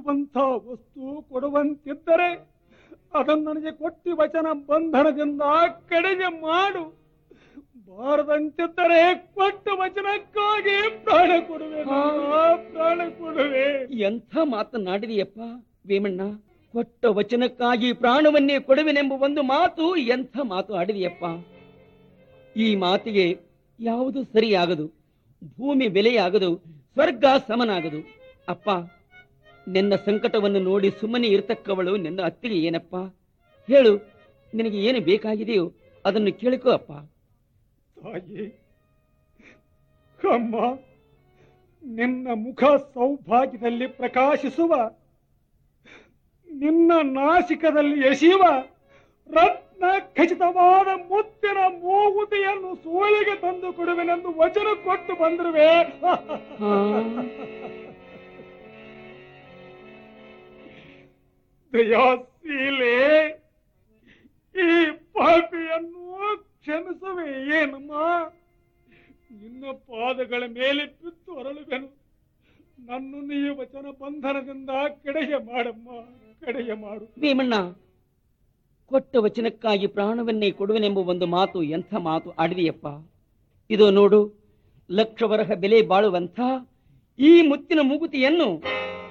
ಬಯಸುವಂತ ವಸ್ತು ಕೊಡುವಂತಿದ್ದರೆ ಅದನ್ನು ನನಗೆ ಕೊಟ್ಟಿ ವಚನ ಬಂಧನದಿಂದ ಕಡೆಗೆ ಮಾಡು ಬಾರದಂತಿದ್ದರೆ ಕೊಟ್ಟ ವಚನಕ್ಕಾಗಿ ಪ್ರಾಣ ಕೊಡುವೆ ನನ್ನ, ಪ್ರಾಣ ಕೊಡುವೆ ಎಂಥ ಮಾತನಾಡಿದೆಯಪ್ಪ ವೇಮಣ್ಣ ಕೊಟ್ಟ ವಚನಕ್ಕಾಗಿ ಪ್ರಾಣವನ್ನೇ ಕೊಡುವೆನೆಂಬ ಒಂದು ಮಾತು ಎಂಥ ಮಾತು ಆಡಿದೆಯಪ್ಪ ಈ ಮಾತಿಗೆ ಯಾವುದು ಸರಿಯಾಗದು ಭೂಮಿ ಬೆಲೆಯಾಗದು ಸ್ವರ್ಗ ಸಮನಾಗದು ಅಪ್ಪ ನಿನ್ನ ಸಂಕಟವನ್ನು ನೋಡಿ ಸುಮ್ಮನೆ ಇರ್ತಕ್ಕವಳು ನಿನ್ನ ಅತ್ತಿಗೆ ಏನಪ್ಪ ಹೇಳು ನಿನಗೆ ಏನು ಬೇಕಾಗಿದೆಯೋ ಅದನ್ನು ಕೇಳಿಕೋ ಅಪ್ಪ ತಾಯಿ ಅಮ್ಮ ನಿನ್ನ ಮುಖ ಸೌಭಾಗ್ಯದಲ್ಲಿ ಪ್ರಕಾಶಿಸುವ ನಿನ್ನ ನಾಸಿಕದಲ್ಲಿ ಎಸೆಯುವ ರತ್ನ ಖಚಿತವಾದ ಮುತ್ತಿನ ಮೂಗುತಿಯನ್ನು ಸೋಲಿಗೆ ತಂದು ಕೊಡುವೆನೆಂದು ವಚನ ಕೊಟ್ಟು ಬಂದಿರುವೆ ಹಾ. ದಯಾಶೀಲೆ ಈ ಪಾಪಿಯನ್ನು ಕ್ಷಮಿಸುವೆ ಏನಮ್ಮ ನಿನ್ನ ಪಾದಗಳ ಮೇಲೆ ಬಿತ್ತು ಹೊರಳುವೆನು ನನ್ನನ್ನು ಈ ವಚನ ಬಂಧನದಿಂದ ಕಡೆಗೆ ಮಾಡಮ್ಮ ಕಡೆಗೆ ಮಾಡು ಭೀಮಣ್ಣ ಕೊಟ್ಟ ವಚನಕ್ಕಾಗಿ ಪ್ರಾಣವನ್ನೇ ಕೊಡುವೆನೆಂಬ ಒಂದು ಮಾತು ಎಂಥ ಮಾತು ಆಡಿದೆಯಪ್ಪ ಇದು ನೋಡು ಲಕ್ಷ ವರಹ ಬೆಲೆ ಬಾಳುವಂಥ ಈ ಮುತ್ತಿನ ಮೂಗುತಿಯನ್ನು